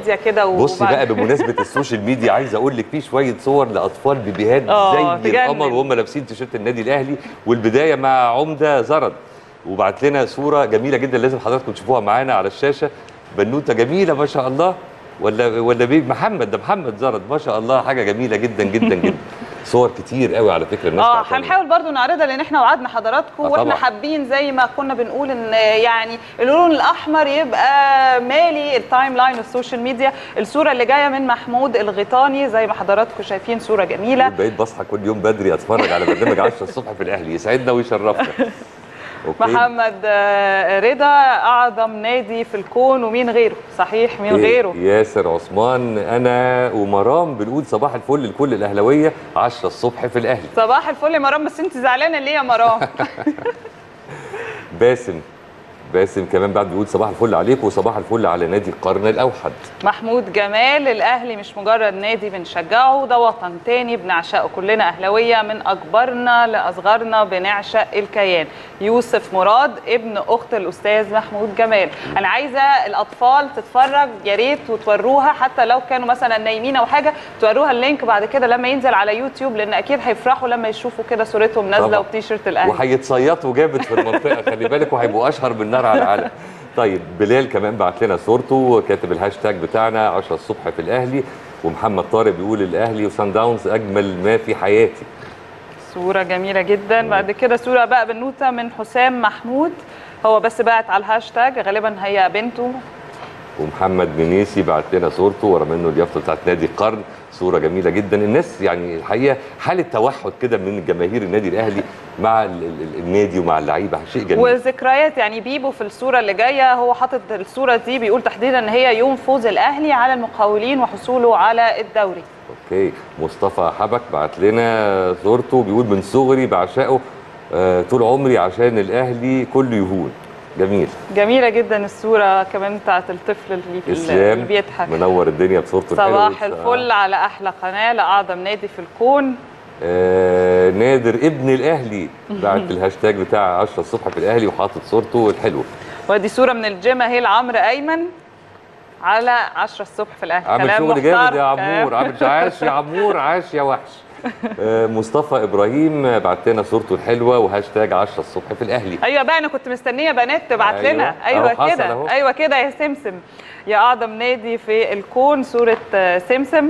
كده بصي وبعد- بقى بمناسبه السوشيال ميديا عايز اقول لك في شويه صور لاطفال بيبيهات آه، زي تجنن. القمر وهم لابسين تيشيرت النادي الاهلي والبدايه مع عمده زرد وبعت لنا صوره جميله جدا لازم حضراتكم تشوفوها معانا على الشاشه بنوته جميله ما شاء الله ولا ولا بيه محمد ده محمد زرد ما شاء الله حاجه جميله جدا جدا جدا صور كتير قوي على فكره الناس اه بعتها لنا. هنحاول برضو نعرضها لان احنا وعدنا حضراتكم آه، واحنا طبعاً. حابين زي ما كنا بنقول ان يعني اللون الاحمر يبقى مالي التايم لاين السوشيال ميديا الصوره اللي جايه من محمود الغيطاني زي ما حضراتكم شايفين صوره جميله بقيت بصحى كل يوم بدري اتفرج على برنامج 10 الصبح في الاهلي يسعدنا ويشرفنا اوكي محمد آه، رضا اعظم نادي في الكون ومين غيره صحيح مين إيه، غيره ياسر عثمان انا ومرام بنقول صباح الفل لكل الاهلاويه 10 الصبح في الاهلي صباح الفل يا مرام بس انت زعلانه ليه يا مرام باسم باسم كمان بعد بيقول صباح الفل عليكم وصباح الفل على نادي القرن الاوحد محمود جمال الاهلي مش مجرد نادي بنشجعه ده وطن تاني بنعشقه كلنا اهلاويه من اكبرنا لاصغرنا بنعشق الكيان يوسف مراد ابن اخت الاستاذ محمود جمال انا عايزه الاطفال تتفرج يا ريت وتوروها حتى لو كانوا مثلا نايمين او حاجه توروها اللينك بعد كده لما ينزل على يوتيوب لان اكيد هيفرحوا لما يشوفوا كده صورتهم نازله طبعاً. وبتيشيرت الاهلي وهيتصيطوا جامد في المنطقه خلي بالك وهيبقوا اشهر من نار على العلم طيب بلال كمان بعت لنا صورته كاتب الهاشتاج بتاعنا 10 الصبح في الاهلي ومحمد طارق بيقول الاهلي وسان داونز اجمل ما في حياتي صورة جميلة جدا بعد كده صورة بقى بنوتة من حسام محمود هو بس بعت على الهاشتاج غالبا هي بنته ومحمد منيسي بعت لنا صورته ورا منه اليافطه بتاعت نادي القرن صوره جميله جدا الناس يعني الحقيقه حاله توحد كده من جماهير النادي الاهلي مع ال- ال- النادي ومع اللعيبه شيء جميل وذكريات يعني بيبو في الصورة اللي جاية هو حاطط الصورة دي بيقول تحديدا ان هي يوم فوز الاهلي على المقاولين وحصوله على الدوري اوكي مصطفى حبك بعت لنا صورته بيقول من صغري بعشقه آه طول عمري عشان الاهلي كله يهون جميل جميلة جدا الصورة كمان بتاعت الطفل اللي, اللي اسلام بيضحك منور الدنيا بصورته الحلوه صباح الفل على احلى قناة لاعظم نادي في الكون آه نادر ابن الاهلي بعت الهاشتاج بتاع 10 الصبح في الاهلي وحاطط صورته الحلوه ودي صورة من الجيم اهي لعمرو ايمن على 10 الصبح في الاهلي عامل كلام شغل جامد محترم، يا عمور كلام. عامل عاش يا عمور عاش يا وحش آه، مصطفى ابراهيم بعت لنا صورته الحلوه وهاشتاج 10 الصبح في الاهلي ايوه بقى انا كنت مستنيه بنات تبعت أيوة. لنا أهو ايوه حصل كده أهو. ايوه كده يا سمسم يا اعظم نادي في الكون صوره آه، سمسم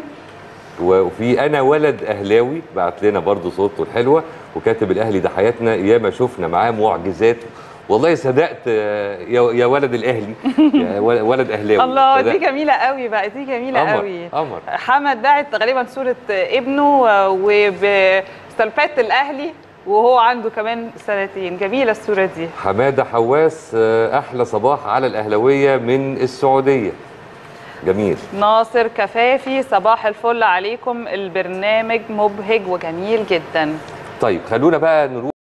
وفي انا ولد اهلاوي بعت لنا برضو صورته الحلوه وكاتب الاهلي ده حياتنا ياما شفنا معاه معجزات والله صدقت آه، يا يا ولد الاهلي يا ول- ولد اهلاوي الله دي صدقت. جميله قوي بقى دي جميله قمر قوي قمر حمد باعت غالبا صوره آه، ابنه آه، وبسلفات الاهلي وهو عنده كمان سنتين جميله الصوره دي حماده حواس آه، احلى صباح على الاهلاويه من السعوديه جميل ناصر كفافي صباح الفل عليكم البرنامج مبهج وجميل جدا طيب خلونا بقى نروح